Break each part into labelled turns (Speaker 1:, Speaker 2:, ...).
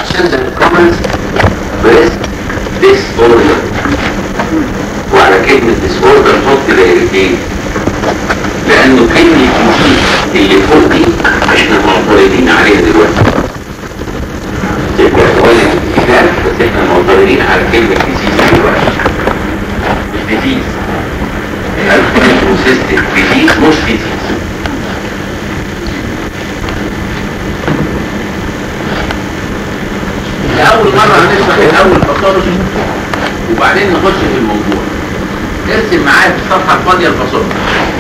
Speaker 1: عشان ده كومنز بريست ديس اوردر وعلى كلمة ديس اوردر حط دايرتين لانه كلمة دي اللي فوق دي احنا معترضين عليها دلوقتي تبقى اولا كتاب بس احنا معترضين على كلمة ديزيز دلوقتي مش ديزيز سيستم ديزيز مش ديزيز
Speaker 2: لأول مرة هنشرح الأول باثولوجي وبعدين نخش في الموضوع ارسم معايا في الصفحة الفاضية الباثولوجي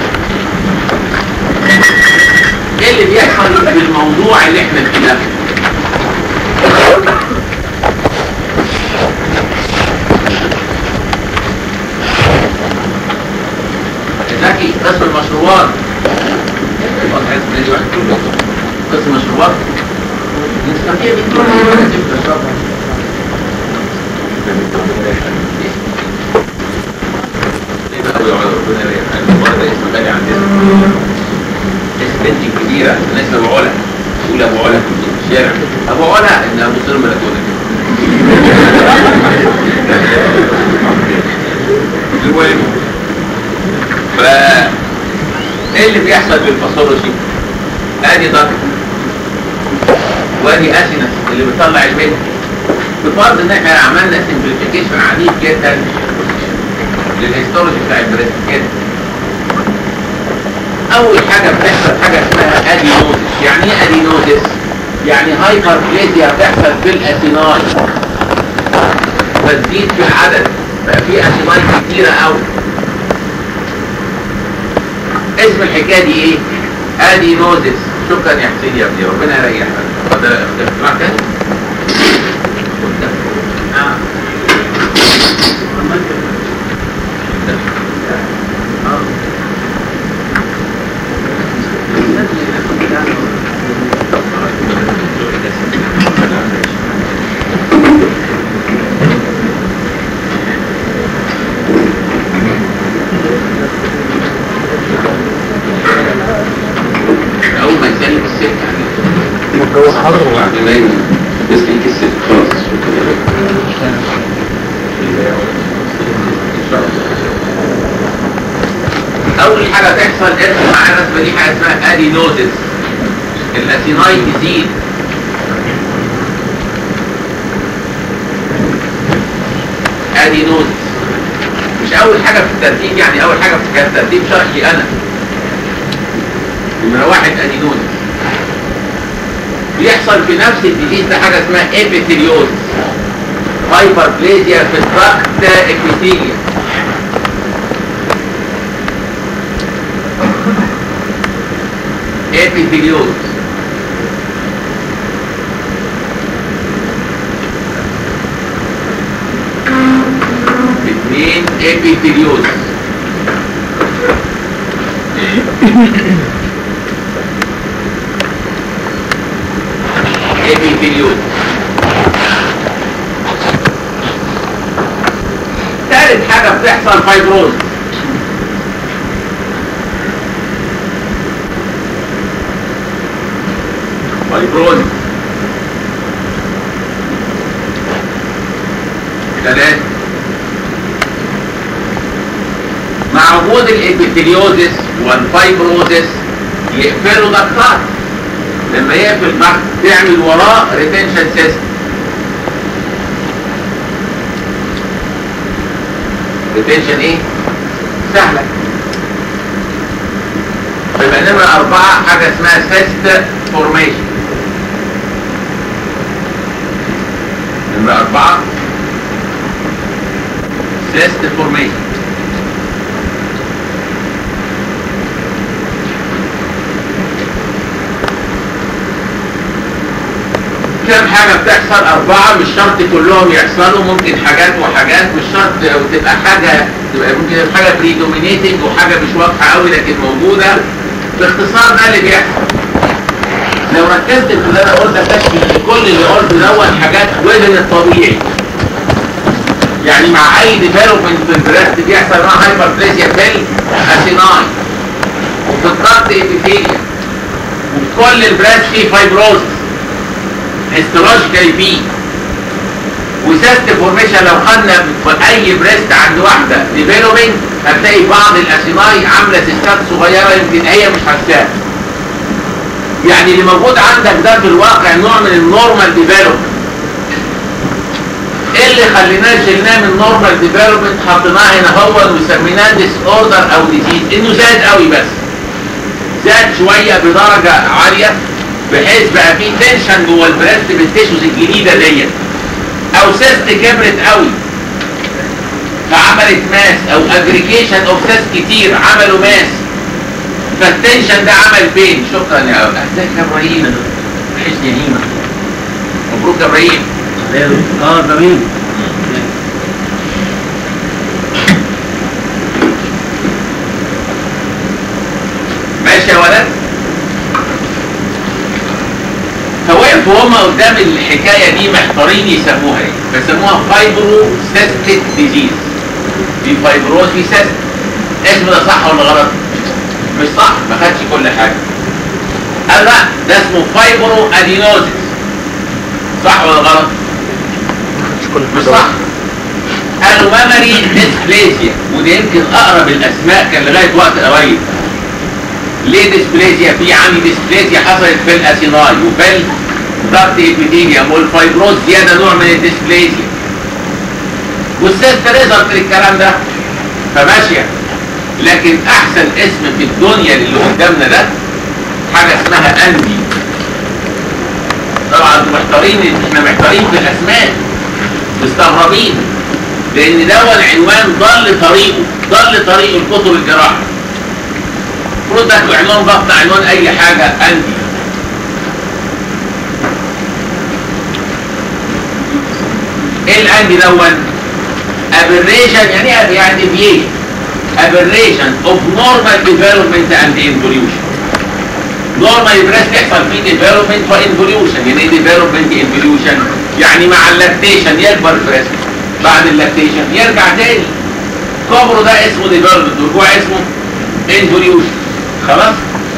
Speaker 2: ايه اللي بيحصل في الموضوع اللي احنا فيه زكي قسم المشروبات قسم مشروبات نستطيع بكل تشربها ليه بقى يا ربنا يريحك المرة ده اسم غالي عندنا اسم بنتي كبيرة الناس ابو علا تقول ابو علا في الشارع ابو علا ان ابو سلمى لا تقول المهم ف ايه اللي بيحصل بالباثولوجي ادي ضغط وادي اسينس اللي بتطلع البنت بفرض ان احنا عملنا سمبليفيكيشن عنيف جدا للهيستولوجي بتاع البريست كده اول حاجه بتحصل حاجه اسمها ادينوزس يعني ايه ادينوزس يعني هايبربليزيا بتحصل في الاسيناي فتزيد في العدد بقى في اسيناي كتيره قوي اسم الحكايه دي ايه ادينوزس شكرا يا حسين يا ابني ربنا يريحك اتفضل اختراع تاني آه. آه. اول ما يسلم الست
Speaker 3: الجو حر
Speaker 1: وبعد ما يسلك الست خلاص
Speaker 2: اول حاجه تحصل ارسم معايا الرسمه دي حاجه اسمها ادينوزس الاسيناي تزيد ادينوزس مش اول حاجه في الترتيب يعني اول حاجه في الترتيب شرحي انا نمره واحد ادينوزس بيحصل في نفس الديزيز ده حاجه اسمها ايبيثيليوزس هايبربليزيا في التراكت ابيثيليا ابيثيليوز اثنين ابيثيليوز ابيثيليوز ثالث حاجة بتحصل فايبروز فايبروز ثلاثة مع وجود الابيثيليوزس والفايبروزس يقفلوا ضغطات لما يقفل ضغط تعمل وراه ريتنشن سيستم ريتنشن ايه؟ سهلة يبقى نمرة أربعة حاجة اسمها سيست فورميشن نمرة أربعة سيست فورميشن كم حاجة بتحصل أربعة مش شرط كلهم يحصلوا ممكن حاجات وحاجات مش شرط أو تبقى حاجة تبقى ممكن تبقى حاجة بريدومينيتنج وحاجة مش واضحة قوي لكن موجودة باختصار ده اللي بيحصل لو ركزت في اللي أنا قلت تكتشف كل اللي قلته دوت حاجات وزن الطبيعي يعني مع أي ديفلوبمنت في البريست بيحصل مع هايبربليزيا في الأسيناي وفي الضغط إبيثيليا وفي كل البريست فيه فايبروزس هيستولوجيكالي فيه وسيست فورميشن لو خدنا في اي بريست عند واحده ديفلوبينج هتلاقي بعض الاسيناي عامله سيستات صغيره يمكن هي مش حاساها يعني اللي موجود عندك ده في الواقع نوع من النورمال ديفلوبمنت ايه اللي خليناه شلناه من نورمال ديفلوبمنت حطيناه هنا هو وسميناه ديس اوردر او ديزيز انه زاد قوي بس زاد شويه بدرجه عاليه بحيث بقى في تنشن جوه البريست بالتيشوز الجديده ديت او سيست كبرت قوي فعملت ماس او اجريجيشن اوف سيست كتير عملوا ماس فالتنشن ده عمل فين شكرا يا ازيك يا ابراهيم وحشني يا هيما مبروك يا ابراهيم
Speaker 4: اه جميل
Speaker 2: ماشي يا ولد فوقفوا هما قدام الحكايه دي محتارين يسموها ايه بيسموها فايبرو سيستيك ديزيز دي فايبروز في سيست اسم ده صح ولا غلط مش صح ما خدش كل حاجه قال لا ده اسمه فايبرو ادينوزيس صح ولا غلط مش صح قالوا ميموري ديسبليزيا ودي يمكن اقرب الاسماء كان لغايه وقت قريب ليه ديسبليزيا في عندي ديسبليزيا حصلت في الاسيناي وفي الضغط ابيثيليوم والفايبروز زياده نوع من الديسبليزيا والسيست ريزلت للكلام ده فماشيه لكن احسن اسم في الدنيا اللي قدامنا ده حاجه اسمها اندي طبعا انتوا محتارين احنا محتارين في الاسماء مستغربين لان دون عنوان ضل طريقه ضل طريق الكتب الجراحه المفروض تاخدوا عنوان ضغط عنوان اي حاجه اندي ايه الاندي دون aberration يعني ايه يعني deviation aberration of normal development and involution normal breast يحصل فيه development وinvolution يعني ايه development involution يعني مع اللاكتيشن يكبر البريست بعد اللاكتيشن يرجع تاني كبره ده اسمه development ورجوع اسمه involution خلاص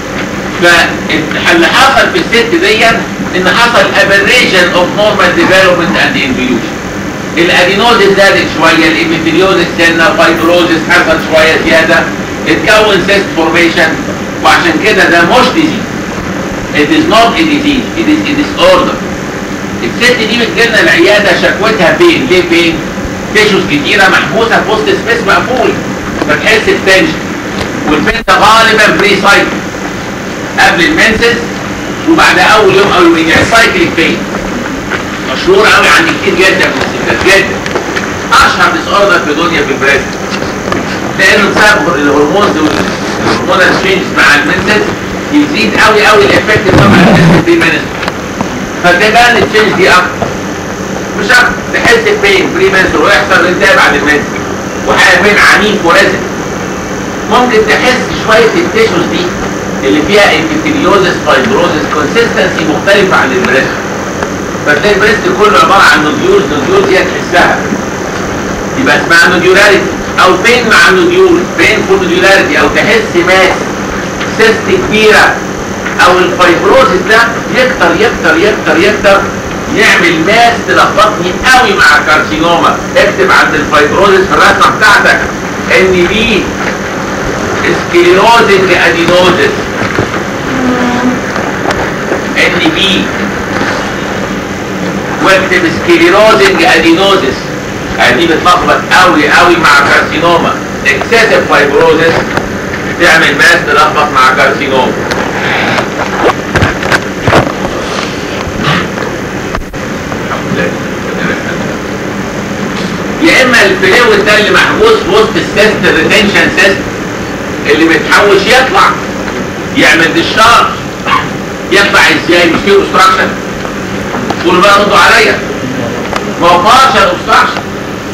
Speaker 2: فاللي حصل في الست دي ان حصل aberration of normal development and involution الادينوزيس زادت شويه الابيثيليوزيس سنه فايبروزيس حصل شويه زياده اتكون سيست فورميشن وعشان كده ده مش ديزيز it is not a disease it is a disorder الست دي بتجيلنا العياده شكوتها فين ليه فين تيشوز كتيره محبوسه في وسط سبيس مقفول فتحس بتنشن والبنت غالبا بري سايكل قبل المنسس وبعد اول يوم او يومين يعني سايكل فين مشهور قوي عند كتير جدا من الستات جدا اشهر ديس اوردر في الدنيا في البريست لانه بسبب الهرمونز والهرمونال تشينجز مع المنسس يزيد قوي قوي الافكت طبعا المنسس في المنسس فتبان التشينج دي اكتر مش اكتر تحس بين بري منسس ويحصل انتهى بعد المنسس وحيوان عنيف ورزق ممكن تحس شويه التيشوز دي اللي فيها انفيتيليوزس فايبروزس كونسيستنسي مختلفه عن البريست فتلاقي البريست كله عباره عن نوديولز نوديولز هي تحسها يبقى اسمها نوديولاريتي او فين مع النوديول فين في نوديولاريتي او تحس ماس سيست كبيره او الفايبروزس ده يكتر يكتر يكتر يكتر يعمل ماس تلخبطني قوي مع كارسينوما اكتب عند الفايبروزس في الرسمه بتاعتك ان دي سكليروزنج ادينوزس ان بي واكتب سكليروزنج ادينوزس دي بتلخبط قوي قوي مع كارسينوما اكسسيف فايبروزس تعمل ماس تلخبط مع كارسينوما يا اما الفلويد ده اللي محبوس في وسط السيست الريتنشن سيست اللي متحوش يطلع يعمل ديشارج يطلع ازاي مش فيه اوبستراكشن قولوا بقى ردوا عليا ما هو بارشال اوبستراكشن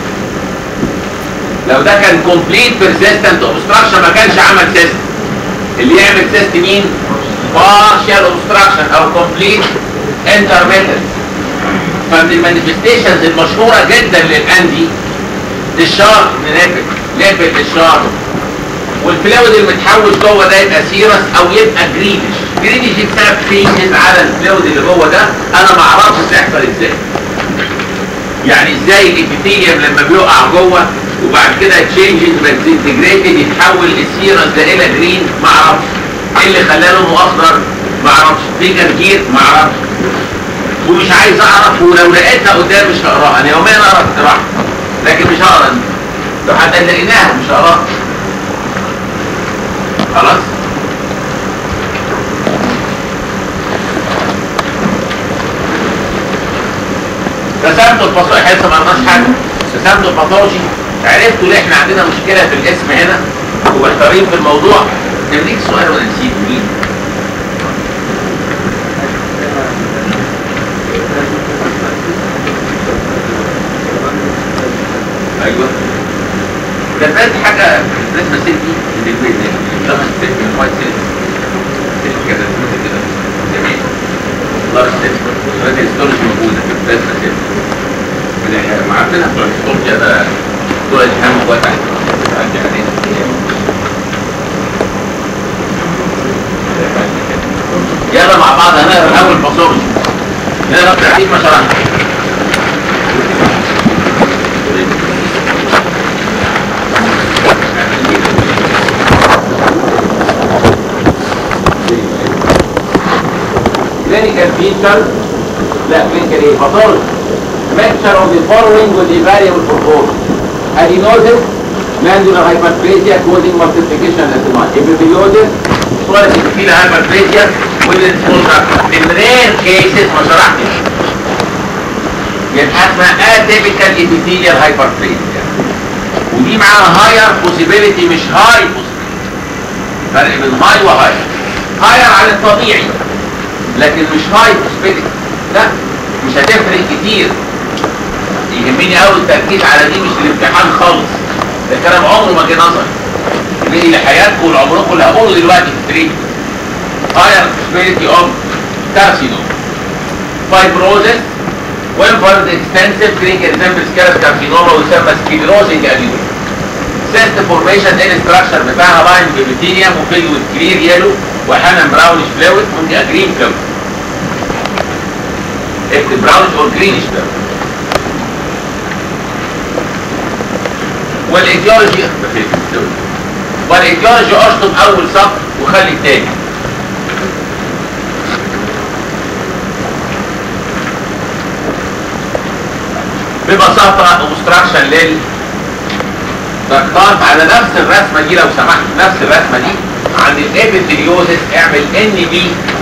Speaker 2: لو ده كان كومبليت بيرسيستنت اوبستراكشن ما كانش عمل سيست اللي يعمل سيست مين بارشال اوبستراكشن او كومبليت انترميتنت فمن المانيفستيشنز المشهوره جدا للاندي ديشارج نلفت لفت ديشارج والفلويد المتحوش جوه ده يبقى سيرس او يبقى جريدش جريدش بسبب فيشز على الفلويد اللي جوه ده انا ما اعرفش بتحصل ازاي يعني ازاي الابيثيليوم لما بيقع جوه وبعد كده تشينج انتجريتد يتحول السيرس ده الى جرين ما اعرفش ايه اللي خلاه لونه اخضر ما اعرفش في جرجير ما اعرفش ومش عايز اعرف ولو لقيتها قدام مش هقراها انا يوميا اقرا اقتراح لكن مش هقرا دي. لو حتى لقيناها مش هقراها خلاص رسمت الباثولوجي لسه ما قرناش حاجه رسمت الباثولوجي عرفتوا ليه احنا عندنا مشكله في الاسم هنا ومحتارين في الموضوع نمليك سؤال وانا نسيت مين ايوه ده بقت حاجه لازم سيل دي اللي في البيت لما سيل من وايت سيل سيل كده سيل كده جميل لارج سيل هذه ستورج موجوده لازم سيل ما عندنا بتوع الستورج هذا بتوع الحام جوه تحت يعني يلا مع بعض هنقرا الاول باثولوجي نقرا ترتيب ما شرحنا clinical feature لا clinical ايه pathology mixture of the following with the variable proportion adenosis mandibular hyperplasia causing multiplication adenoma epiphysiosis صورة epithelial hyperplasia with the small duct in rare cases ما شرحتش يبقى اسمها atypical epithelial hyperplasia ودي معاها higher possibility مش high possibility فرق بين high و higher higher على الطبيعي لكن مش هاي بوسبيلتي لا مش هتفرق كتير يهمني قوي التركيز على دي مش الامتحان خالص ده كلام عمره ما جه نظري ليه لحياتكم ولعمركم اللي هقوله دلوقتي في التريد higher possibility of carcinoma fibrosis when further extensive clinical resembles carcinoma carcinoma ويسمى sclerosing aneurysm cyst formation in structure بتاعها لاين بابيثيليوم وفيل with clear yellow واحيانا براونش فلويد ممكن جرين فلويد اكتب براونش اور جرينش فلويد والايديولوجي والايديولوجي اشطب اول سطر وخلي التاني ببساطة اوبستراكشن لل ضغطات على نفس الرسمة دي لو سمحت نفس الرسمة دي عند الابيثيليوزس اعمل ان بي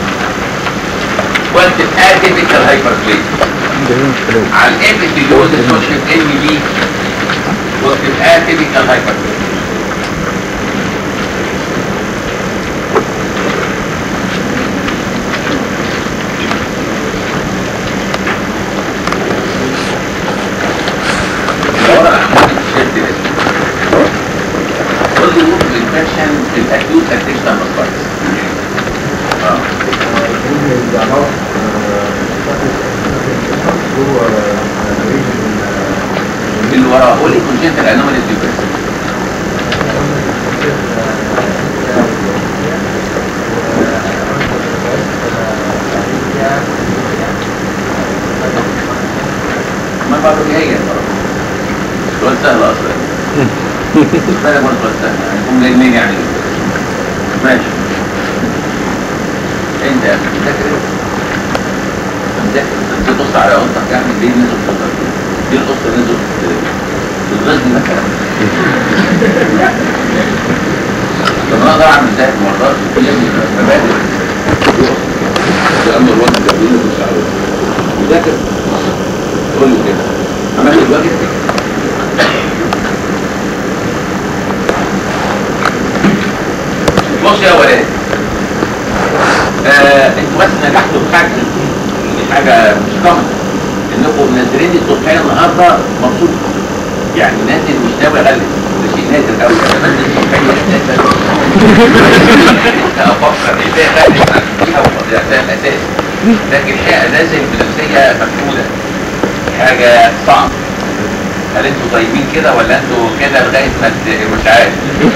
Speaker 2: واكتب اتيبيكال هايبربليزيا على الابيثيليوزس واكتب ان بي واكتب اتيبيكال هايبربليزيا كل ممكن انفكشن الاكيوت ادكشن ماستايتس اللي وراه قولي كونجنتال انوماليز ديبريس ما بعرف ايه هي سؤال سهل اصلا بالك برضه سؤال سهل يعني يكون جاي منين يعني ماشي انت يا اخي مذاكر ايه؟ مذاكر انت تبص على اوضتك يعني دي نزل في الأرض. دي القصه نزل في الغزل مثلا طب انا اقدر اعمل ازاي ما اقدرش في مبادئ ده امر الوقت ده بيقول لك عليه مذاكر قول له كده عملت الواجب بص يا ولاد آه انتوا بس نجحتوا في حاجه دي حاجه مش كومن انكم منزلين لي الصبحيه النهارده مبسوط يعني نازل مش ناوي اغلس ده شيء نادر قوي انا بنزل الصبحيه اساسا افكر ازاي اغلس فيها ده ده الاساس لكن الحقيقه نازل بنفسيه مفقوده حاجه صعبه هل انتوا طيبين كده ولا انتوا كده لغايه ما ت- مش عارف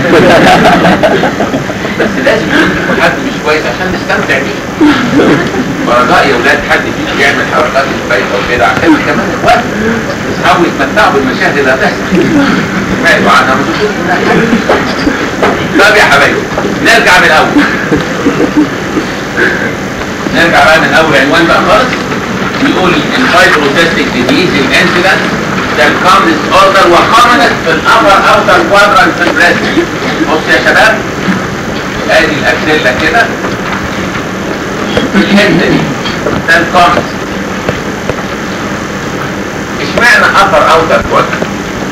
Speaker 2: بس لازم يكون في حد مش كويس عشان نستمتع بيه ورجاء يا ولاد حد فيكم يعمل حركات مش كويسه وكده عشان كمان الوقت اصحابه يتمتعوا بالمشاهد اللي هتحصل سمعتوا عنها ما شفتوش منها حاجة. طب يا حبايبي نرجع من الاول نرجع بقى من اول عنوان بقى خالص بيقول الفايبروسيستيك ديزيز الانسيدنت ده الكومنست اوردر وكومنست في الابر اوتر كوادرانت في البريست بص يا شباب ادي الاكسيلا كده في الحته دي ده الكومنست اشمعنى ابر اوتر كوادرانت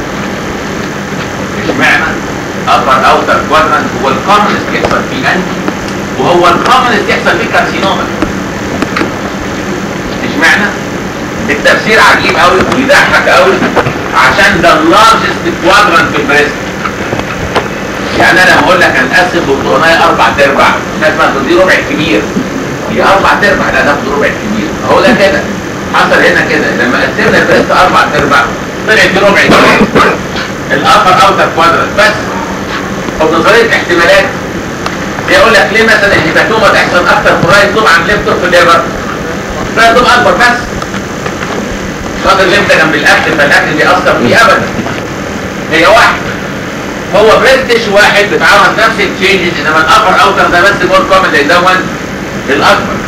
Speaker 2: اشمعنى ابر اوتر كوادرانت هو الكومنست يحصل فيه انتي وهو الكومنست يحصل فيه كارسينوما اشمعنى التفسير عجيب قوي ويضحك قوي عشان ده اللارجست كوادرانت في البريست يعني انا بقول لك هنقسم برتقانيه اربع ارباع مش لازم دي ربع كبير دي اربع ارباع لا ناخد ربع كبير هو ده كده حصل هنا كده لما قسمنا البريست اربع ارباع طلعت دي ربع كبير الابر اوتر كوادرانت بس وبنظريه الاحتمالات بيقول لك ليه مثلا الهيباتوما تحصل اكتر في الرايت لوب عن ليفت في الليفر الرايت لوب اكبر بس خاطر الليفت جنب الاكل فالاكل بيأثر فيه ابدا هي واحد هو بريتش واحد بتعمل نفس التشينجز انما الابر اوتر ده بس مور كومن يزود الاكبر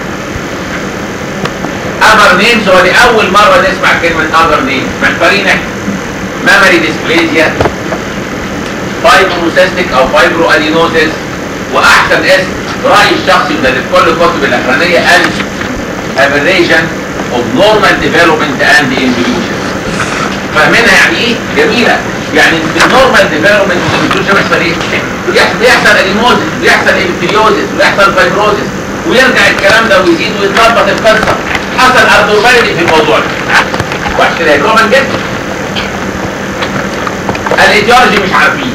Speaker 2: اذر نيمز هو دي اول مره نسمع كلمه اذر نيمز محتارين احنا ميموري ديسبليزيا فايبروسيستيك او فايبرو ادينوزيس واحسن اسم رايي الشخصي ده اللي في كل الكتب الاخرانيه قال aberration of normal development and evolution فاهمينها يعني ايه؟ جميله يعني النورمال ديفلوبمنت والانفلوشن بيحصل ايه؟ بيحصل بيحصل ادينوزيس بيحصل ابتليوزيس بيحصل فايبروزيس ويرجع الكلام ده ويزيد ويتلخبط القصه حصل ابنورماليتي في الموضوع ده وحش كده كومن جدا الايديولوجي مش عارفين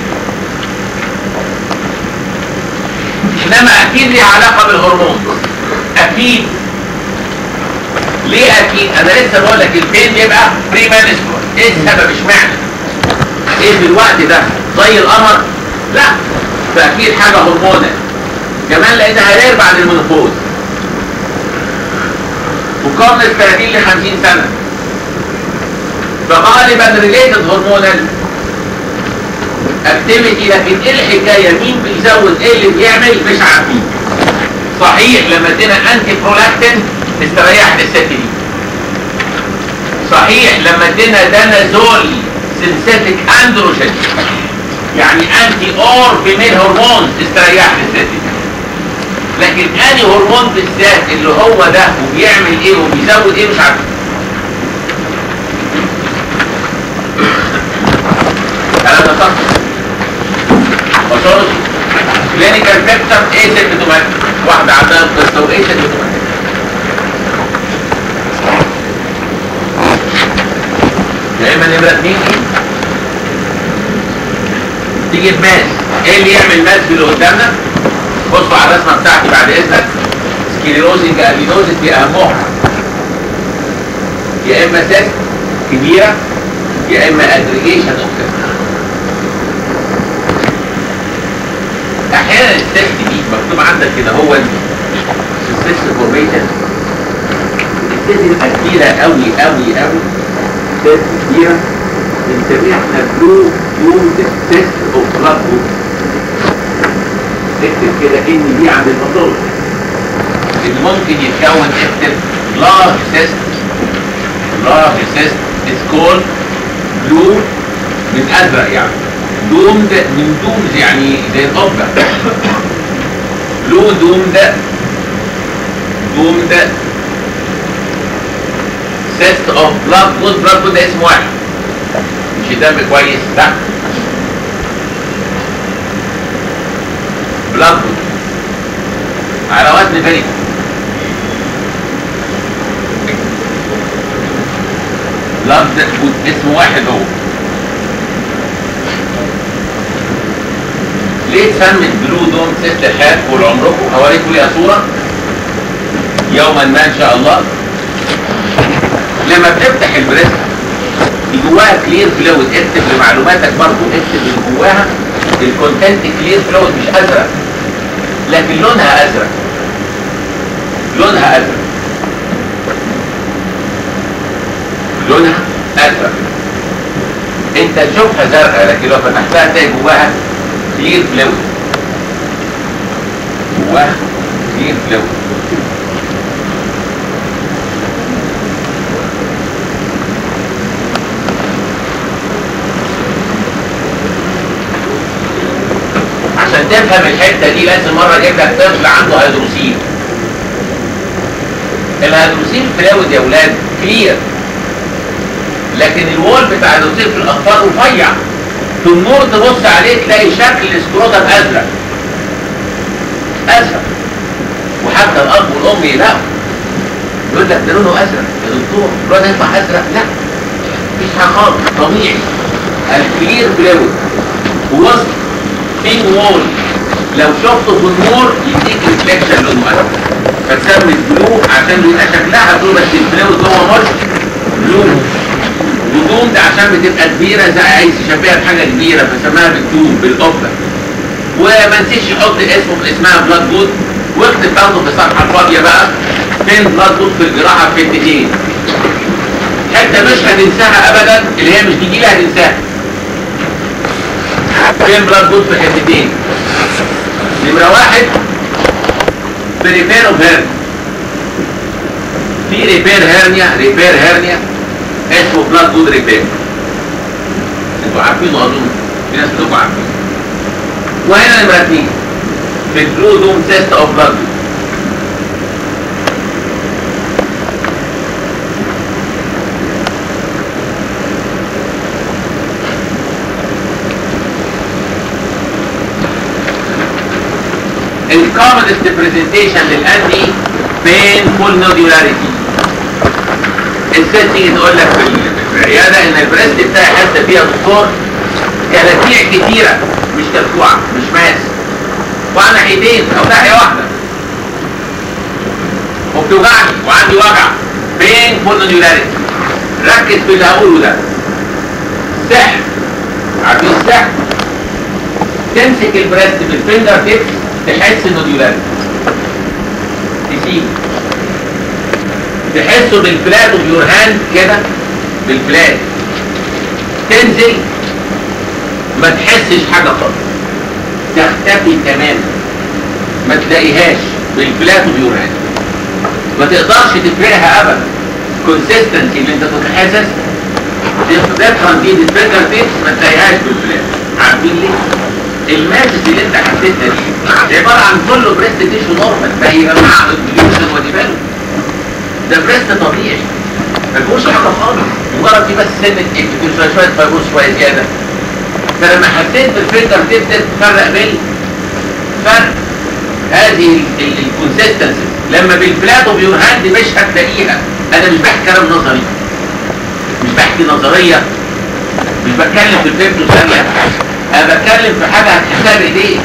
Speaker 2: انما اكيد ليه علاقه بالهرمون اكيد ليه اكيد انا لسه بقول لك البين بيبقى بري مانسترول ايه السبب اشمعنى ايه في الوقت ده زي القمر لا فاكيد حاجه هرمونال كمان لقيتها غير بعد المنopause وقبل ال 30 ل 50 سنه فغالبا ريليتد هرمونال اكتيفيتي لكن ايه الحكايه مين بيزود ايه اللي بيعمل مش عارفين صحيح لما ادينا انتي برولاكتين استريحت الست دي صحيح لما ادينا دانازول سنسيتك اندروجين يعني انتي اور فيميل هرمون استريحت الست دي لكن اني هرمون بالذات اللي هو ده وبيعمل ايه وبيزود ايه مش عارف الكلام ده صح باثولوجي كلينيكال بيكتشر ايه سيمبتوماتيك واحده عندها القصه وايه سيمبتوماتيك يا اما نمره اثنين ايه تيجي بماس ايه اللي يعمل ماس في اللي قدامنا بصوا على الرسمه بتاعتي بعد اذنك سكليروزنج ابينوزس دي اهمها يا اما سيست كبيره يا اما اجريجيشن اوف احيانا السيست دي مكتوب عندك كده هو السيست فورميشن السيست تبقى كبيره قوي قوي قوي سيست كبيره بنسميها احنا بلو يوز سيست اوف بلاد جروب اكتب كده ان دي عند الباثولوجي اللي ممكن يتكون اكتب لارج سيست لارج سيست از كولد بلو من ازرق يعني دومد من دومز يعني زي القبة بلو دومد دومد سيست اوف بلاد جود بلاد جود ده اسم واحد مش دم كويس لا بلاد جود على وزن فريد بلاد جود اسم واحد هو ليه اتسمت بلو دوم ست حيات طول عمركم هوريكم ليها صورة يوما ما ان شاء الله لما بتفتح البريست اللي جواها كلير فلويد اكتب لمعلوماتك برضه اكتب اللي جواها الكونتنت كلير فلويد مش ازرق لكن لونها ازرق لونها ازرق لونها ازرق انت تشوفها زرقاء لكن لو فتحتها تلاقي جواها كلير فلويد جواها كلير فلويد عشان تفهم الحته دي لازم مره اجيب لك طفل عنده هيدروسين الهيدروسين فلاود يا ولاد كلير لكن الوول بتاع الهيدروسين في الاطفال رفيع في النور تبص عليه تلاقي شكل السكروتم ازرق ازرق وحتى الاب والام يلاقوا يقول لك ده لونه ازرق يا دكتور الواد يطلع ازرق لا مفيش حاجه خالص طبيعي الكلير فلاود ووسط ثين وول لو شفته في النور يديك ريفليكشن لونه ازرق فتسمي بلو عشان بيبقى شكلها بلو بس الفلويد جوه مش بلو ودوم ده عشان بتبقى كبيره زي عايز يشبهها بحاجه كبيره فسماها بالدوم بالقبه وما نسيش يحط اسمه في اسمها بلاد جود واكتب برضه في الصفحه الفاضيه بقى فين بلاد جود في الجراحه في حتتين حته مش هتنساها ابدا اللي هي مش تجي لها هتنساها فين بلاد جود في حتتين نمره واحد في ريبير اوف هيرنيا في ريبير هيرنيا ريبير هيرنيا اسمه بلاد جود ريبير انتوا عارفينه اظن في ناس منكم عارفين وهنا نمره اثنين في البلو دوم تيست اوف بلاد جود الكومنست برزنتيشن للانتي بينفول نودولاريتي الست تيجي تقول لك في العياده ان البريست بتاعي حاسه فيها دكتور كلاكيع كتيره مش كلكوعه مش ماس وعلى ناحيتين او ناحيه واحده وبتوجعني وعندي وجع بينفول نودولاريتي ركز في اللي هقوله ده سحر عارفين السحر تمسك البريست بالفينجر تيبس تحس انه ديولاري تسيب تحسه بالفلات اوف يور هاند كده بالفلات تنزل ما تحسش حاجه خالص تختفي تماما ما تلاقيهاش بالفلات اوف يور هاند ما تقدرش تفرقها ابدا كونسيستنسي اللي انت كنت حاسس تفهم دي الفينجر تيبس ما تلاقيهاش بالفلات عارفين ليه؟ الماسس اللي انت حسيتها دي عباره عن كله بريست تيشو نورمال فهيبقى معاه اوبليوشن وديفلوب ده بريست طبيعي ما فيهوش حاجه خالص مجرد في بس سنه اكتيفيشن شويه شويه فيبروس شويه زياده فلما حسيت بالفلتر تبدا تفرق بين فرق هذه الكونسيستنسي لما بالفلات اوف يور هاند مش هتلاقيها انا مش بحكي كلام نظري مش بحكي نظريه مش بتكلم في الفيمتو ثانيه انا بتكلم في حاجه هتحسها بايديك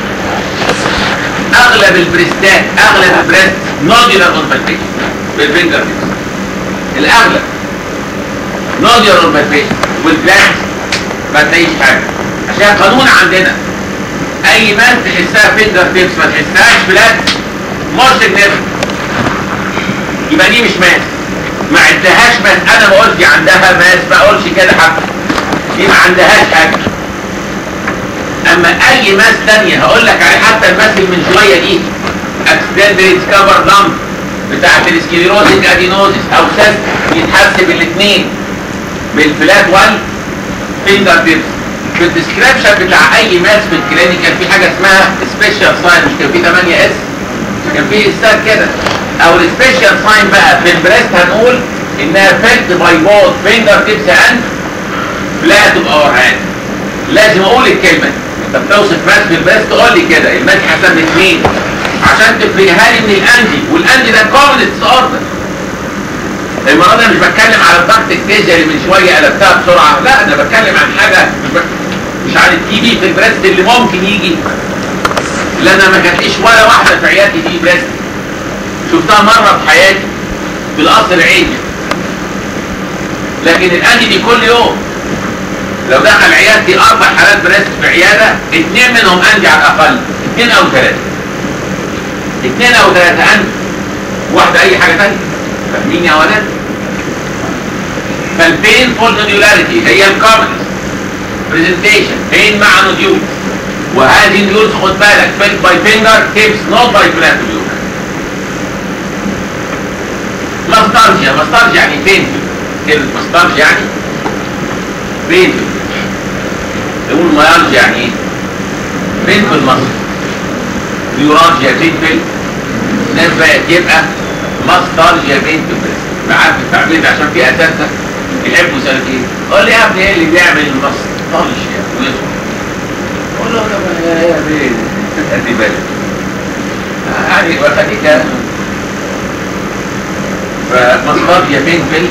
Speaker 2: اغلب البريستات اغلب البريست نوديولار اوربيتيشن بالفينجر الاغلب نوديولار اوربيتيشن والبلاست ما تلاقيش حاجه عشان قانون عندنا اي ماس تحسها فينجر تيبس ما تحسهاش بلاد مش سيجنيفيكانت يبقى دي مش ماس ما عندهاش ماس انا ما قلتش عندها ماس ما اقولش كده حتى دي ما عندهاش حاجه اما اي ماس تانية هقول لك عليه حتى الماس اللي من شويه دي اكسبندري ديسكفر لامب بتاعت السكليروزيك ادينوزيس او ساست يتحسب الاثنين بالفلات وال فينجر تيبس في الديسكريبشن بتاع اي ماس في الكلينيكال في حاجه اسمها سبيشال ساين مش كان في 8 اس كان في استاد كده او السبيشال ساين بقى في البريست هنقول انها فيلد باي بوث فينجر تيبس اند فلات اوف اور هاند لازم اقول الكلمه دي انت بتوصف ماس في البريست تقول لي كده الماس حسب اثنين عشان تفرقها لي من الاندي والاندي ده كومنت اوردر المره دي أنا مش بتكلم على الضغط التيجي اللي من شويه قلبتها بسرعه لا انا بتكلم عن حاجه مش, ب... مش عن التي بي في البريست اللي ممكن يجي لان انا ما جاتليش ولا واحده في عيادتي دي بريست شفتها مره في حياتي في القصر العيني لكن الاندي دي كل يوم لو دخل عيادتي اربع حالات بريست في عياده اثنين منهم عندي على الاقل اثنين او ثلاثه اثنين او ثلاثه عندي واحده اي حاجه ثانيه فاهمين يا ولاد فالبين فول نوديولاريتي هي الكومنز برزنتيشن بين مع نوديول وهذه النيولز خد بالك فيلد باي فينجر تيبس نوت باي فلات نوديول ماسترجيا ماسترجيا يعني فين كلمة ماسترجيا يعني فين يقول ميالجيا يعني ايه فين في المصر نيورالجيا فين في الناس بقت يبقى ماسترجيا فين في البريست عارف التعبير ده عشان في اساسا يحبوا سنة ايه قول لي يا ابني ايه اللي بيعمل الماسترجيا ويصبر قول له انا يا يا بيه ادي بالك يعني وخليك فمصطلح فين في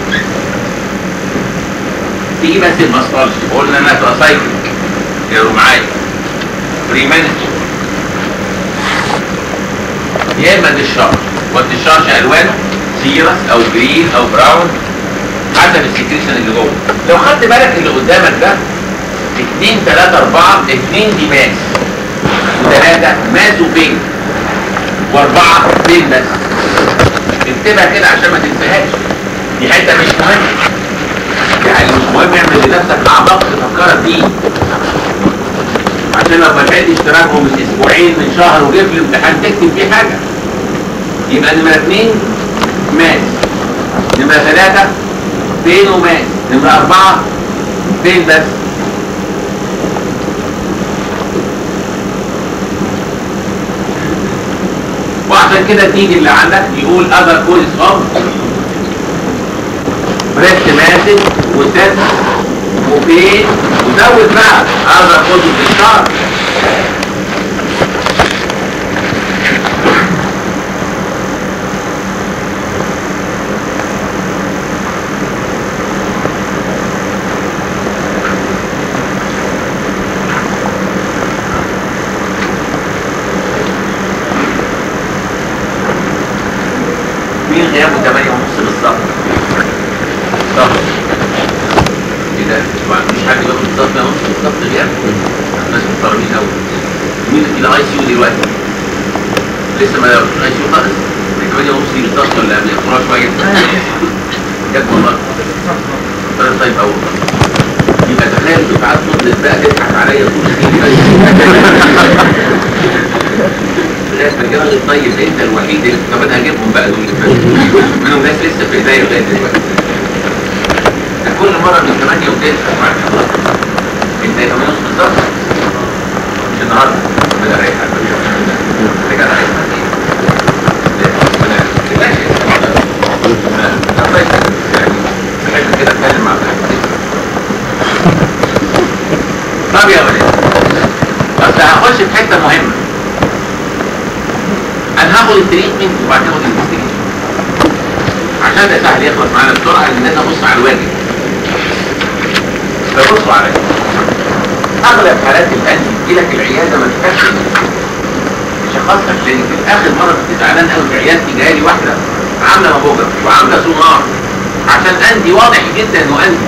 Speaker 2: تيجي بس المصطلح قلنا انها تبقى سايكل يقروا معايا بريمانج يا اما دشارج والدشارج الوانه سيرس او جرين او براون حسب السكريشن اللي جوه لو خدت بالك اللي قدامك ده اتنين تلاتة اربعة اتنين دي ماس وتلاتة ماس وبين واربعة بين بس اكتبها كده عشان ما تنساهاش دي حته مش مهمه يعني مش مهم اعمل لنفسك اعماق تفكرك بيه عشان لو ما لحقتش تراجعه من اسبوعين من شهر وجيب في الامتحان تكتب فيه حاجه يبقى نمره اثنين ماس نمره ثلاثه فين وماس نمره اربعه فين بس وعشان كده تيجي اللي عندك يقول other causes of breast ماسك وسد وبين وزود بقى other causes of الشعر مين غيابه 8 ونص بالظبط بالظبط ايه ده ما فيش حد بياخد بالظبط 8 ونص بالظبط غياب الناس محترمين قوي مين في الاي سي يو دلوقتي لسه ما يعرفوش الاي سي يو خالص 8 ونص دي بالظبط ولا قبل ياخدوها شويه بجد والله طيب طيب اول يبقى تخيل دفعات فضلت بقى تضحك عليا طول السنين لغايه ما الراجل الطيب انت الوحيد اللي طب انا هجيبهم بقى دول اللي فاتوا منهم ناس لسه في ايديا لغايه دلوقتي ده كل مره من 8 و9 معاك خلاص انت 8 ونص بالظبط مش النهارده ربنا يريحك انت كده عايز بحب كده اتكلم مع طب يا ولاد بس هخش في حته مهمه انا هاخد التريتمنت وبعدين هاخد الانفستيجيشن عشان ده سهل يخلص معانا بسرعه لان انا ابص على الواجب فبصوا عليا اغلب حالات الانف تجي لك العياده ما تفهمش شخصك لان في اخر مره كنت زعلان قوي في عيادتي جايه لي واحده عامله مابوجر وعامله سونار عشان اندي واضح جدا انه اندي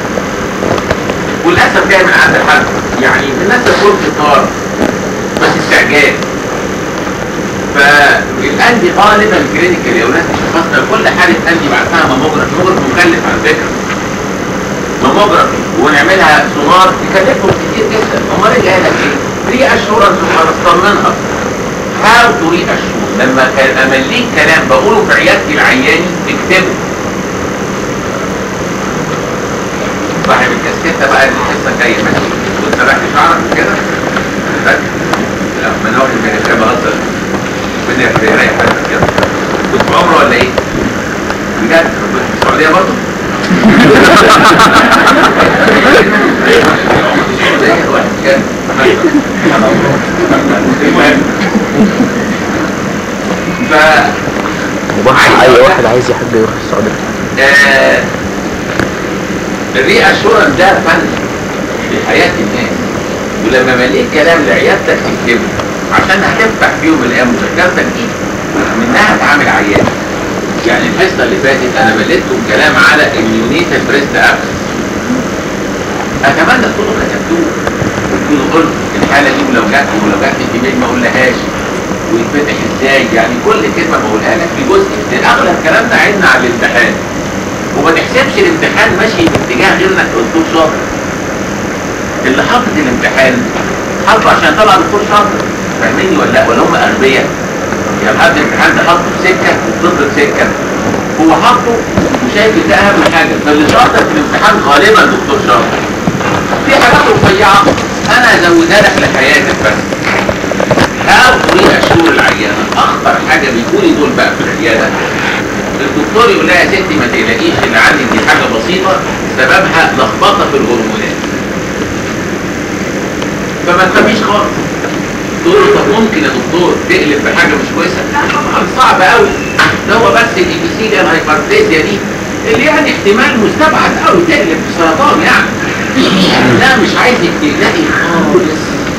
Speaker 2: وللاسف جاي من عند حد يعني الناس تقول في النار بس استعجال فالاندي غالبا كلينيكال يا ولاد شخصنا كل حاله اندي بعتها ماموجرافي ماموجرافي مكلف على فكره ماموجرافي ونعملها سونار تكلفهم كتير جدا امال ايه جايه لك ايه؟ ري اشورنس وهنطمنها هاو تو ري اشور لما كان امليك كلام بقوله في عيادتي العياني اكتبه صاحب الكاسكيته بقى اللي الحصه جايه ماشي كنت سرحت شعرك كده فاكر؟ لا ما انا واحد من الشباب بهزر ربنا يريح بالك كده كنت في عمره ولا ايه؟ بجد كنت في السعوديه برضه؟ المهم ف
Speaker 3: مباح اي واحد عايز يحب يروح السعودية
Speaker 2: آه، الري اشورنس ده فن في حياة الناس ولما مليت كلام لعيادتك تكتبه عشان هتفتح فيهم الايام مذاكرتك دي منها تعامل عيان يعني الحصه اللي فاتت انا مليتكم كلام على اليونيتال بريست ابس اتمنى تكونوا كتبتوه وتكونوا قلت الحاله دي ولو جت ولو جت الايميل ما اقولهاش ويتفتح ازاي يعني كل كلمه بقولها لك في جزء لان اغلب كلامنا عيننا على الامتحان وما تحسبش الامتحان ماشي في اتجاه غير انك دكتور شاطر اللي حاطط الامتحان حاطه عشان طلع دكتور شاطر فاهميني ولا لا ولا هم اغبياء يعني حد الامتحان ده حاطه في سكه وبتضرب سكه هو حاطه وشايف ان ده اهم حاجه فاللي شاطر في الامتحان غالبا دكتور شاطر في حاجات رفيعه انا ازودها لك لحياتك بس هاو طريقه شهور العيانه اخطر حاجه بيقولي دول بقى في العياده الدكتور يقول لها يا ستي ما تقلقيش اللي عندك دي حاجه بسيطه سببها لخبطه في الهرمونات فما تخافيش خالص تقول له طب ممكن يا دكتور تقلب بحاجه مش كويسه لا طبعا صعب قوي ده هو بس الابيثيليال هايبرتيزيا دي اللي يعني احتمال مستبعد قوي تقلب بسرطان يعني لا مش عايزك تقلقي خالص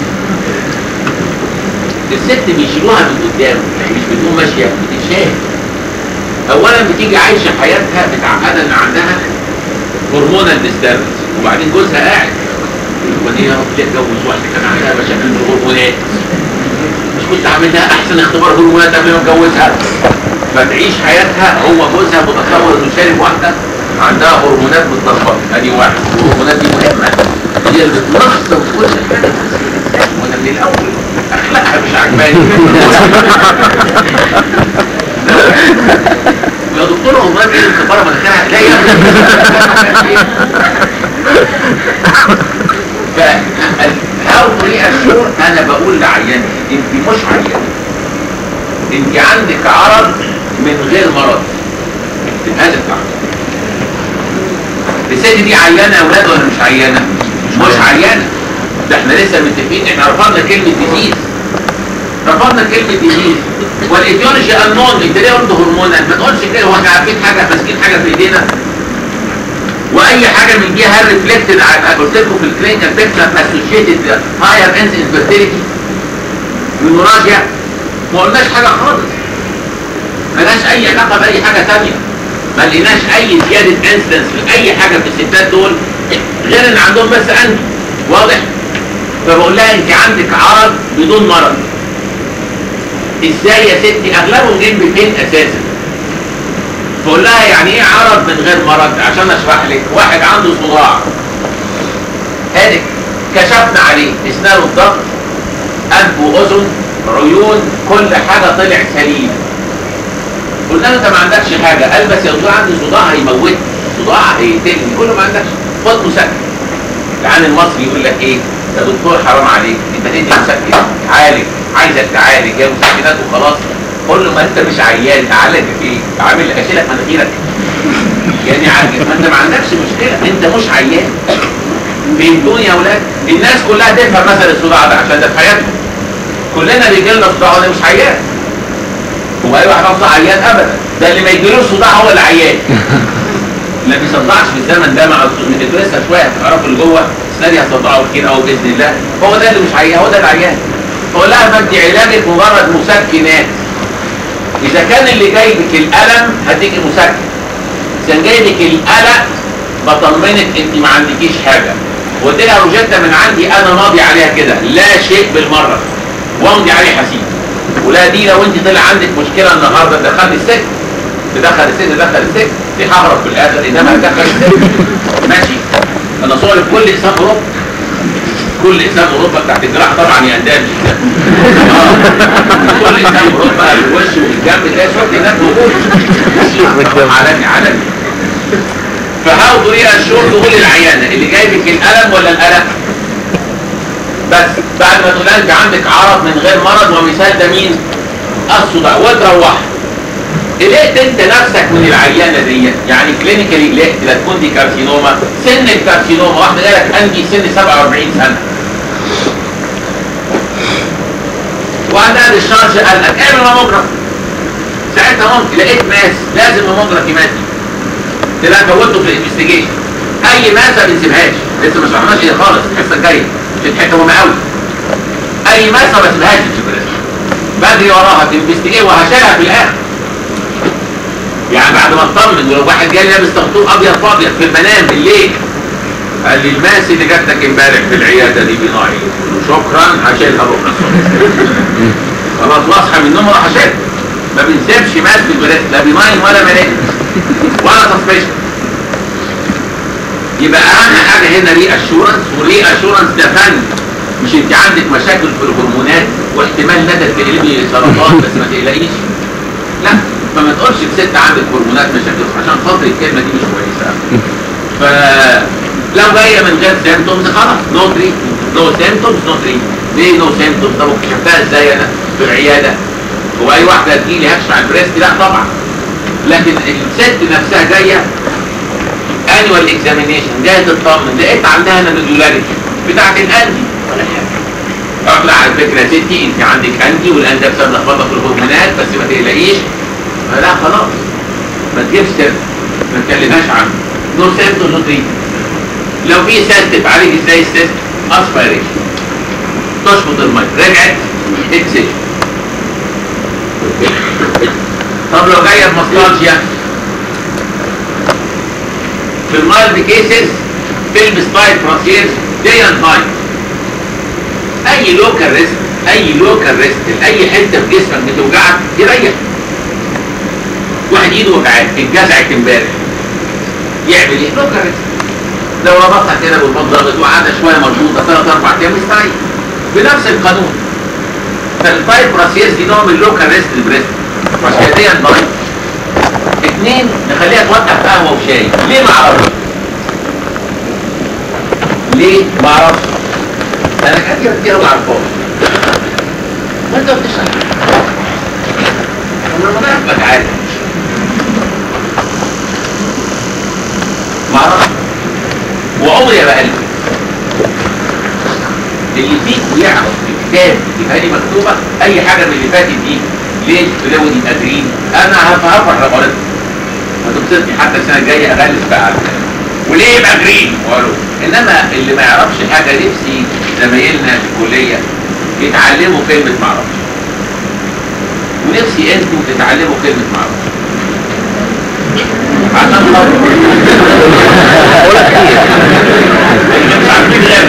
Speaker 2: الست بيشيلوها من قدام مش بتقوم ماشيه بتتشال اولا بتيجي عايشه حياتها متعقده ان عندها هرمونال ديستربنس وبعدين جوزها قاعد ودي يا رب ليه اتجوز واحده كان عندها مشاكل من الهرمونات مش كنت عامل لها احسن اختبار هرمونات قبل ما اتجوزها فتعيش حياتها هو جوزها متصور انه شارب واحده عندها هرمونات متلخبطه ادي واحد والهرمونات دي مهمه هي اللي بتنظم كل حاجه وانا من الاول اخلاقها مش عجباني يا دكتور هرمونات ايه اللي مكبره مناخيرها لا يا فهاو طريقه الشهور انا بقول لعيانتي انت مش عيانه انت عندك عرض من غير مرض هذا التعرض الست دي عيانه يا اولاد ولا مش عيانه مش عيانه ده احنا لسه متفقين احنا رفضنا كلمه ديزيز رفضنا كلمه ديزيز والايديولوجي انون انت ليه قلت هرمونات ما تقولش كده هو احنا عارفين حاجه ماسكين حاجه في ايدينا واي حاجه من دي هل ريفلكتد قلت لكم في الكلينيكال بيكتشر اسوشيتد هاير انس انفيرتيليتي نيوراجيا ما قلناش حاجه خالص ملهاش اي علاقه باي حاجه ثانيه ما لقيناش اي زياده انسلنس لاي حاجه في الستات دول غير ان عندهم بس انت واضح فبقول لها انت عندك عرض بدون مرض ازاي يا ستي اغلبهم جايين بفين اساسا بقول لها يعني ايه عرض من غير مرض عشان اشرح لك واحد عنده صداع هادك كشفنا عليه اسنانه الضغط انف واذن عيون كل حاجه طلع سليم قلنا له انت ما عندكش حاجه قال بس يا دكتور عندي صداع هيموتني صداع هيقتلني كله ما عندكش خد مسكن العين المصري يقول لك ايه يا دكتور حرام عليك انت تدي مسكن عالج عايزك تعالج يا مسكنات وخلاص قول له ما انت مش عيان تعالج ايه عامل اشيلك مناخيرك يعني عاجز ما انت ما عندكش مشكله انت مش عيان فهمتوني يا اولاد الناس كلها تفهم مثلا الصداع ده عشان ده في حياتهم كلنا بيجي لنا صداع وانا مش عيان هو اي واحد عنده عيان ابدا ده اللي ما يجيلوش صداع هو اللي عيان ما بيصدعش في الزمن ده مع ندرسها شويه تعرفوا اللي جوه السنه هتصدعوا كتير قوي باذن الله هو ده اللي مش عيان هو ده العيان بقول لها ما انت علاجك مجرد مسكنات اذا كان اللي جايبك الالم هديكي مسكن اذا جايبك القلق بطمنك انت ما عندكيش حاجه وقلت لها روجيتا من عندي انا ماضي عليها كده لا شيء بالمره وامضي عليه حسيب ولا دي لو انت طلع عندك مشكله النهارده تدخلني السجن تدخل السجن تدخل السجن دي ههرب في الاخر انما هتدخل السجن ماشي انا صور في كل اقسام اوروبا كل اقسام اوروبا بتاعت الجراحه طبعا يا اندال اه كل اقسام اوروبا الوش والجنب تلاقي شويه هناك موجود عالمي عالمي فهاو طريقه الشغل تقول العيانه اللي جايبك الالم ولا القلق بس بعد ما تقول انت عندك عرض من غير مرض ومثال ده مين الصداع وتروح قلقت انت نفسك من العيانه دي يعني كلينيكالي قلقت لا تكون دي كارسينوما سن الكارسينوما واحده جالك عندي سن 47 سنه وعندها ديشارج قال لك اعمل ماموجراف ساعتها ممكن لقيت ماس لازم ماموجراف يماتي تلاقي فوتته في الانفستيجيشن اي ماسه ما بنسيبهاش لسه ما شرحناش ايه خالص الحصه الجايه في الحته مهمه قوي اي ماسه ما بسيبهاش في البريس بدري وراها تنفستيجيت وهشيلها في الاخر يعني بعد ما اطمن ولو واحد جاي لابس تخطوط ابيض في ابيض في المنام بالليل قال لي الماس اللي جات لك امبارح في العياده دي بناعي قلت له شكرا هشيلها بكره الصبح خلاص واصحى من النوم راح اشيلها ما بنسيبش ماس في البريست لا بناين ولا ملاك ولا سسبشن يبقى اهم حاجه هنا ري اشورنس وري اشورنس ده فن مش انت عندك مشاكل في الهرمونات واحتمال ندى تقلبي سرطان بس ما تقلقيش لا فما تقولش الست عندك هرمونات مشاكل عشان خاطر الكلمه دي مش كويسه ف لو جايه من غير سيمتومز خلاص نو تريت نو سيمتومز نو تريت ليه نو سيمتومز طب اكتشفتها ازاي انا في العياده هو اي واحده تجيلي هكشف على البريست لا طبعا لكن الست نفسها جايه انوال اكزامينيشن جايه تطمن لقيت عندها نودولاريتي بتاعت الاندي ولا حاجه اطلع على فكره يا ستي انت عندك اندي والاندي بسبب لخبطه في الهرمونات بس ما تقلقيش لا خلاص ما تجيبش سر ما تكلمهاش عنه نو سيست ونو تريت لو في سيست تعالج ازاي السيست اسبيريشن تشفط الميه رجعت اكسجن طب لو جايه بمصلالجيا في المايلد كيسز تلبس تايت براسيرز دي اند نايت اي لوكال ريست اي لوكال ريست اي حته في جسمك بتوجعك يريح واحد ايده وجعان اتجزعت امبارح يعمل ايه لوكال ريست لو ربطها كده بالبط ضغط وقعدها شويه مربوطه ثلاث اربع ايام يستريح بنفس القانون فالتايب براسيرز دي نوع من اللوكال ريست البريست عشان دي اند نايت اثنين نخليها توقف قهوه وشاي ليه ما اعرفش ليه ما اعرفش انا كتير كتير ما اعرفهاش ما انت بتشرح انا ما نعرفك عادي ما اعرفش وعمري ما قلبي اللي فيك ويعرف الكتاب اللي هذه مكتوبه اي حاجه من اللي فاتت دي ليه تلاقوا دي قادرين انا هفرح لو قريت هتبسطني حتى السنه الجايه اغلس بقى على الكلام. وليه يبقى جرين وقالوا انما اللي ما يعرفش حاجه نفسي زمايلنا في الكليه يتعلموا كلمه ما اعرفش ونفسي انتوا تتعلموا كلمه ما اعرفش عشان خاطر ولا كتير مش عارفين غير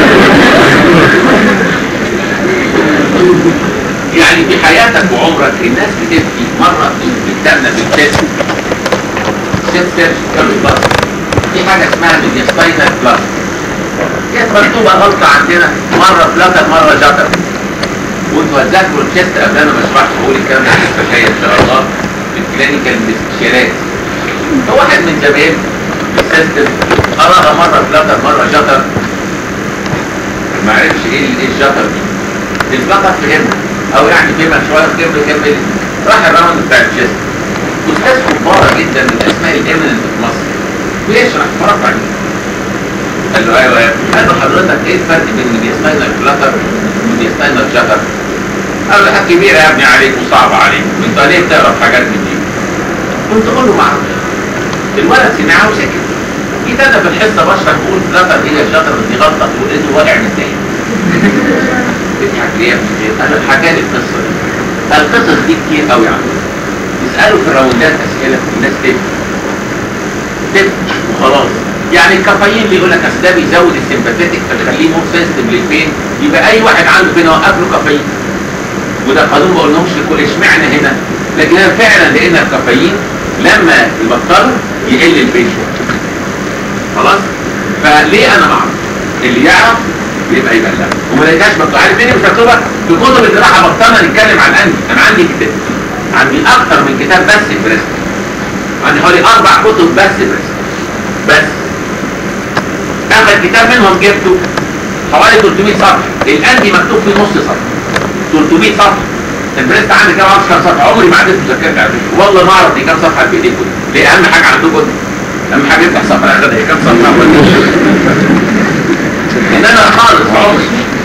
Speaker 2: يعني في حياتك وعمرك الناس بتبكي مرة في كتابنا في التست ست سيرش كانوا بلس في حاجة اسمها ميديستاينر بلس هي مكتوبة غلطة عندنا مرة فلاتر مرة جاتر وانتوا هتذاكروا التست قبل انا ما اشرحش بقول الكلام ده لسه جاي ان شاء الله في الكلينيكال استشارات فواحد من زمايلنا في السيستم قراها مرة فلاتر مرة جاتر ما عرفش ايه ايه الجاتر دي الفلاتر فهمها او يعني فهمها شويه كمل كمل راح الراوند بتاع الجسم استاذ كبارة جدا من الاسماء الامننت في مصر بيشرح مرة عليه قال له ايوه ايوه قال له حضرتك ايه الفرق بين ميديستاينر فلاتر وميديستاينر جاتر قال له حاجه كبيره يا ابني عليك وصعبه عليك وانت ليه بتعرف حاجات من دي قلت اقول له ما اعرفش الولد سمعها وسكت جيت انا في الحصه بشرح بقول فلاتر هي الجاتر دي غلطه ولقيته واقع متضايق بتضحك ليه يا ابني انا حكى لي القصه دي القصص دي كتير قوي عنده يسالوا في الراوندات اسئله الناس تبكي تبكي وخلاص يعني الكافيين اللي يقول لك اصل ده بيزود السمباثيتك فتخليه مور سنسيتيف للبين يبقى اي واحد عنده بين وقف له كافيين وده قانون ما قلناهوش لكل اشمعنى هنا لكن انا فعلا لقينا الكافيين لما يبطلوا يقل البين شويه خلاص فليه انا ما اعرف اللي يعرف يبقى يبلغ وما لقيتهاش مكتوب عارف مين مش مكتوبه في كتب الجراحه بطلنا نتكلم عن الانف انا عندي كتاب عندي اكتر من كتاب بس بريست عندي حوالي اربع كتب بس بريست بس اخر كتاب منهم جبته حوالي 300 صفحه الانفي مكتوب فيه نص صفحه 300 صفحه البريست عندي كام 10 صفحه عمري ما عديت مذاكرت على فكره والله ما اعرف دي كام صفحه في ايديكم ليه اهم حاجه عندكم اهم حاجه يفتح صفحه اخر هي كام صفحه ان انا خالص عمري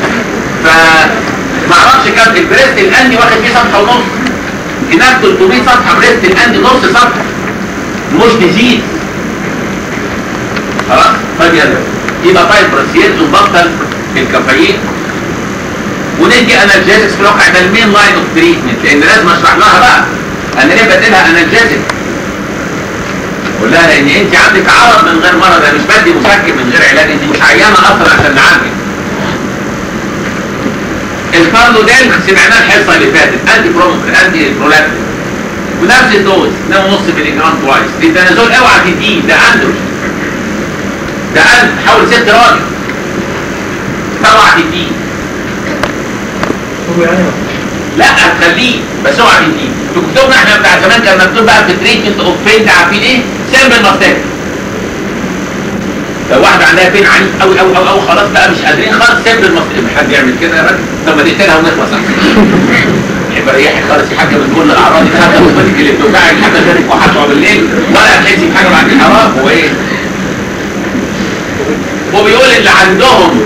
Speaker 2: فما اعرفش كام البريست الاندي واخد فيه صفحه ونص هناك 300 صفحه بريست الاندي نص صفحه مش تزيد خلاص طيب يلا يبقى طيب براسيل نبطل الكافيين وندي انالجيزكس في الواقع ده المين لاين اوف تريتمنت لان لازم اشرح لها بقى انا ليه بديلها انالجيزك قول لها لان انت عندك عرض من غير مرض انا مش بدي مسكن من غير علاج انت مش عيانه اصلا عشان نعالجك الكاردوديل سمعناه الحصه اللي فاتت انتي بروموكر انتي برولاكتين ونفس الدوز 2.5 ملي جرام توايس التنازل اوعى تديه ده عنده ده قلب حاول ست راجل اوعى تديه لا هتخليه بس اوعى تديه في كتبنا احنا بتاع زمان كان مكتوب بقى في تريتمنت اوف بين عارفين ايه؟ سيمبل ماستيك لو واحدة عندها بين عنيف قوي قوي قوي قوي خلاص بقى مش قادرين خالص سيمبل ماستيك حد يعمل كده يا راجل طب ما نقتلها ونخلص احسن يبقى ريحي خالص يا حاجه من كل الاعراض دي حتى اوتوماتيك اللي بتوجعك حتى غيرك وحطه بالليل ولا هتحسي بحاجه بعد الحرام هو ايه؟ وبيقول اللي عندهم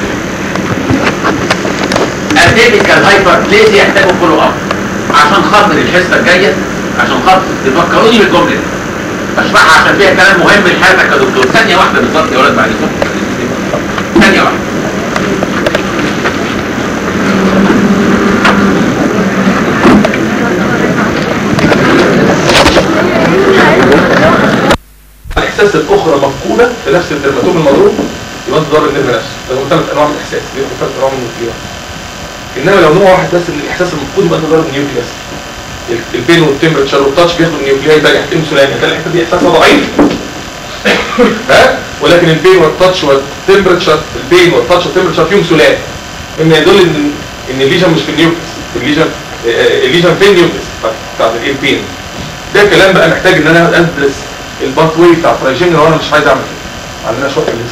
Speaker 2: اتيبيكال هايبربليزيا يحتاجوا فولو اب عشان خاطر الحصه الجايه عشان خاطر تفكروني بالجمله دي اشرحها عشان فيها كلام مهم لحياتك يا دكتور ثانيه واحده بالظبط يا ولد بعد كده ثانيه واحده
Speaker 5: الاحساس الاخرى مفقوده في نفس الدرماتوم المضروب يبقى ده ضرر النرف نفسه ده هو ثلاث انواع من الاحساس دي ثلاث انواع من النيوكليوس انما لو نوع واحد بس من الاحساس المفقود يبقى ده ضرر النيوكليوس ال- البين والتمبرتشر والتاتش بياخدوا النيوكلياي بقى يحتاج انسولين ده الحته دي احساسها ضعيف ها ولكن البين والتاتش والتمبرتشر البين والتاتش والتمبرتشر فيهم سلام مما يدل ان ان الليجن مش في النيوكليوس الليجن آه، الليجن في النيوكليوس بتاعت البين ده كلام بقى محتاج ان انا ادرس الباث واي بتاع الترايجين لو انا مش عايز اعمل كده عندنا شويه اللي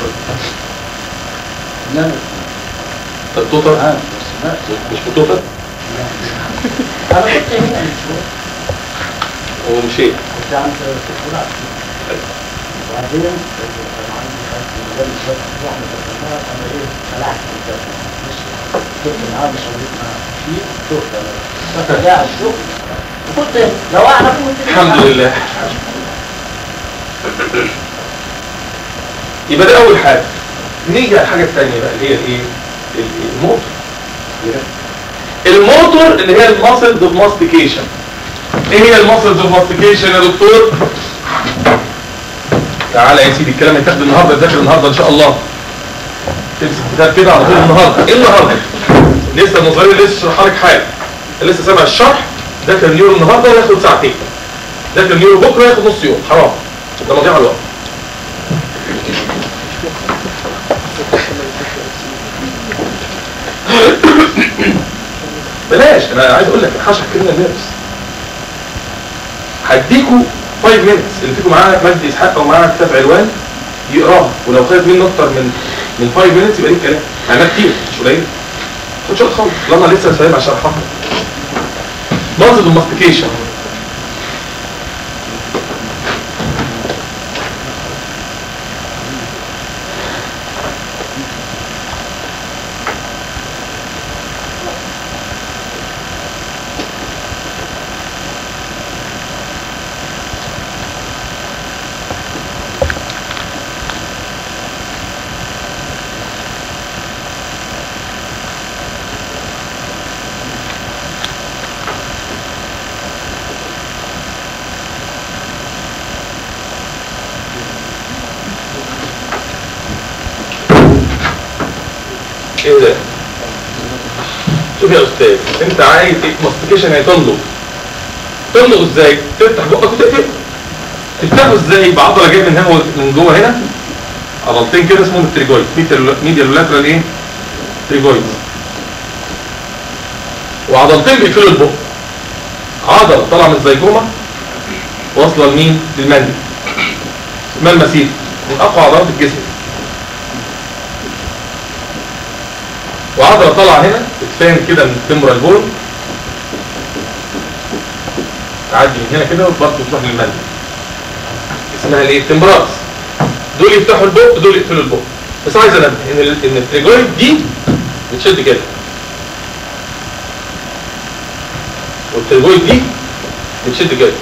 Speaker 4: لا
Speaker 5: التوتر
Speaker 4: اه بس لا
Speaker 5: مش في التوتر
Speaker 4: انا كنت هنا من شويه
Speaker 5: هو مش ايه
Speaker 4: كنت عند الدكتور عبد وبعدين كان عندي خالد في مجال الشباب واحنا دخلناها انا ايه خلعت كده مش كنت معاه مش هقول معاه في شغل انا كنت قاعد الشغل وكنت لو اعرف كنت
Speaker 5: الحمد لله يبقى ده اول حاجه نيجي على الحاجه الثانيه بقى اللي هي الايه ال- الموتور الموتور اللي هي الماسلز اوف ماستيكيشن ايه هي الماسلز اوف ماستيكيشن يا دكتور تعالى يا سيدي الكلام هيتاخد النهارده تذاكر النهارده ان شاء الله تمسك كتاب كده على طول النهارده ايه النهارده لسه النظريه لسه شرحها لك حاجه لسه سامع الشرح ذاكر النيورو النهارده ياخد ساعتين ذاكر النيورو بكره ياخد نص يوم حرام ده مضيع الوقت بلاش انا عايز اقول لك هشرح كلمه نيرفز هديكوا 5 minutes اللي فيكم معاه مجدي اسحاق او معاه كتاب علوان يقراها ولو خد منه اكتر من من 5 minutes يبقى ليه كلام معناه كتير مش قليل خد شوط خالص لما لسه سايب عشان اشرحها نظر الماستيكيشن ايه ده شوف يا استاذ انت عايز ماستيكيشن هيطلق تطلق ازاي تفتح بقك وتقفل تفتحه ازاي بعضله جايه من هنا من جوه هنا عضلتين كده اسمهم التريجويد ميديال ولاترال ايه تريجويد وعضلتين بيقفلوا البق عضله طالعه من الزيجومه واصله لمين للمندي اسمها المسيف من اقوى عضلات الجسم وعضله طالعه هنا بتفهم كده من التمرال بول تعدي من هنا كده وبرضه تروح للمندي اسمها الايه التمبراس دول يفتحوا البق دول يقفلوا البق بس عايز انبه ان ال- ان التريجويد دي بتشد كده والتريجويد دي بتشد كده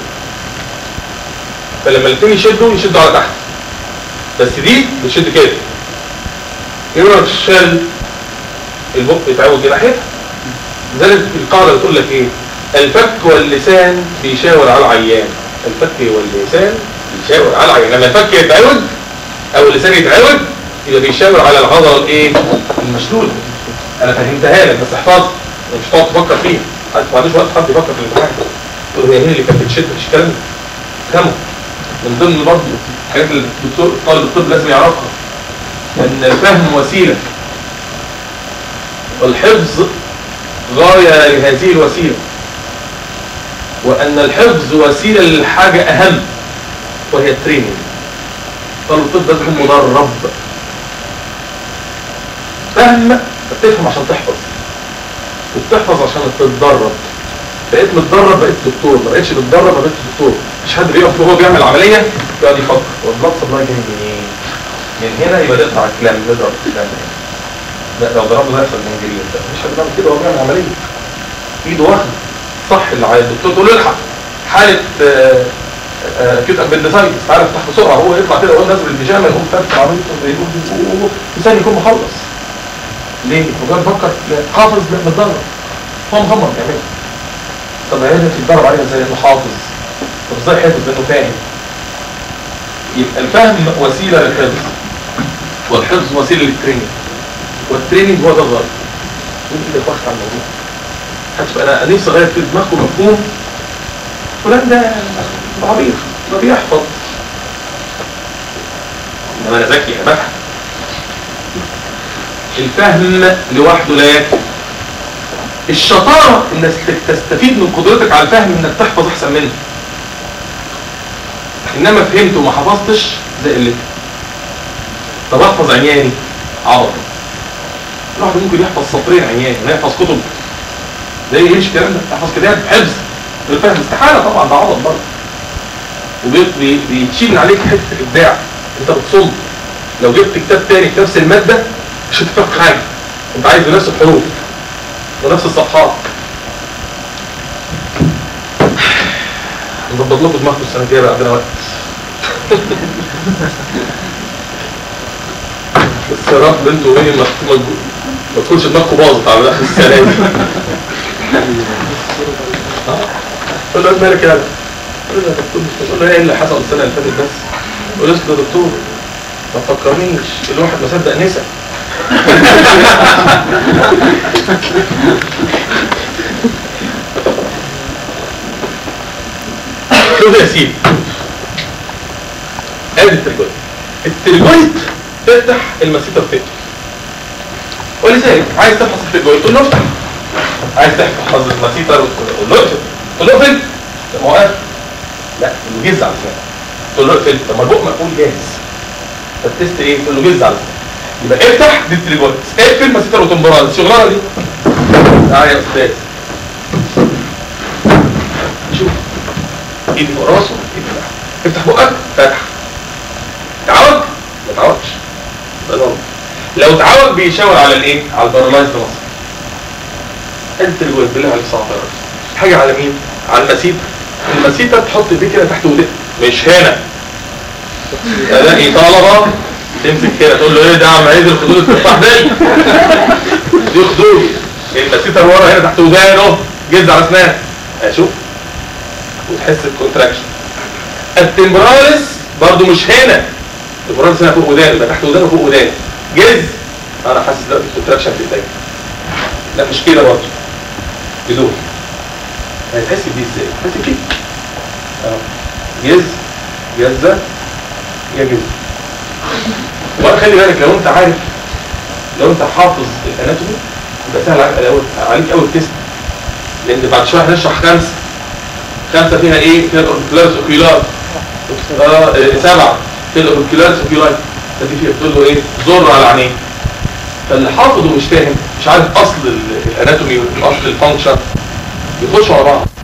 Speaker 5: فلما الاثنين يشدوا يشدوا على تحت بس دي بتشد كده يقدر تشال البق يتعود ناحيتها لذلك القاعده بتقول لك ايه الفك واللسان بيشاور على العيان الفك واللسان بيشاور على العين لما الفك يتعوج او اللسان يتعوج يبقى بيشاور على العضله الايه المشلوله انا فهمتها لك بس احفظها مش تقعد تفكر فيها انت ما عندوش وقت حد يفكر في الامتحان تقول هي مين اللي كانت بتشد مش كلام فهمه من ضمن برضه الحاجات اللي الدكتور طالب الطب لازم يعرفها ان الفهم وسيله والحفظ غايه لهذه الوسيله وان الحفظ وسيله للحاجه اهم وهي التريننج طالب الطب لازم يكون مدرب فهم بتفهم عشان تحفظ وبتحفظ عشان تتدرب بقيت متدرب بقيت دكتور ما بقيتش متدرب ما بقيتش دكتور مش حد بيقف وهو بيعمل عمليه يقعد يفكر والبلاد سبلاي جاي منين من هنا يبقى نقطع الكلام نضرب الكلام هنا لا لو ضربنا ده يحصل جنجرين ده مش حد بيعمل كده وهو بيعمل عمليه ايده واخده صح اللي عايز الدكتور تقول له الحق حاله كيوت ابندسايتس تعالى افتح بسرعه هو يطلع كده يقول نازل البيجامه يقوم فاتح عمليه لسان يكون مخلص ليه؟ هو جاي يفكر حافظ متدرب هو مغمض كمان طب هي تتدرب عليها ازاي انه حافظ طب ازاي حافظ انه فاهم يبقى الفهم وسيله للحفظ والحفظ وسيله للتريننج والتريننج هو ده الغرض انت اللي واخد على الموضوع هتبقى انا نفسي اغير في دماغكم مفهوم فلان ده عبيط ما بيحفظ انما انا ذكي انا بفهم الفهم لوحده لا يكفي الشطارة انك تستفيد من قدرتك على الفهم انك تحفظ احسن منه انما فهمت وما حفظتش ده قلتك طب احفظ عمياني عرض الواحد ممكن يحفظ سطرين عمياني ما يحفظ كتب ده ايش الكلام ده يحفظ كتاب حفظ الفهم استحالة طبعا ده عرض برضه وبيتشيل من عليك حته الابداع انت بتصم لو جبت كتاب تاني في نفس الماده مش هتفهم حاجه انت عايز بنفس الحروف ونفس الصفحات نظبط لكم دماغكم السنه الجايه بقى عندنا وقت بس يا رب انتوا ايه ما ما ما تكونش دماغكم باظت على اخر السنه دي قول له مالك يا قول له يا دكتور قول له ايه اللي حصل السنه اللي فاتت بس قول له يا دكتور ما تفكرنيش الواحد ما صدق نسى شوف يا سيدي ادي الترجويت الترجويت تفتح المسيطة بتاعته ولذلك عايز تفحص الترجويت تقول له افتح عايز تحفظ المسيطة تقول له اقفل تقول له اقفل طب ما هو قافل لا الجز على الاسنان تقول له اقفل طب ما البق مقفول جاهز فالتست ايه تقول له جز على الاسنان يبقى افتح دي التريجويت اقفل مسيطة وتمبرال الشغلانة دي تعالى يا استاذ شوف ايدي فوق راسه ايدي تحت افتح بقك فتح تعوج ما تعوجش ده نور لو تعوج بيشاور على الايه على البارالايز ده مصر انت اللي بالله عليك صعب يا راجل حاجه على مين على المسيطه المسيطه تحط دي كده تحت ودك مش هنا الاقي طلبه تمسك كده تقول له ايه ده عم عايز الخدود التفاح دي دي خدود المسيطه ورا هنا تحت ودانه جز على اسنان اشوف وتحس بكونتراكشن التمبراليس برضو مش هنا التمبراليس هنا فوق ودانه يبقى تحت ودانه فوق ودانه جز انا حاسس دلوقتي بكونتراكشن في ايديا لا مش كده برضو بدون هتحس بيه ازاي هتحس كده اه جز جزه يا جز وخلي خلي بالك لو انت عارف لو انت حافظ الاناتومي يبقى سهل عليك قوي عليك قوي التست لان بعد شويه هنشرح خمسه خمسه فيها ايه فيها الاوركيولاريس اوكيولار اه سبعه فيها الاوركيولاريس اوكيولار فدي فيها بتقول له ايه زر على عينيه فاللي حافظ ومش فاهم مش عارف اصل الاناتومي واصل الفانكشن يخشوا على بعض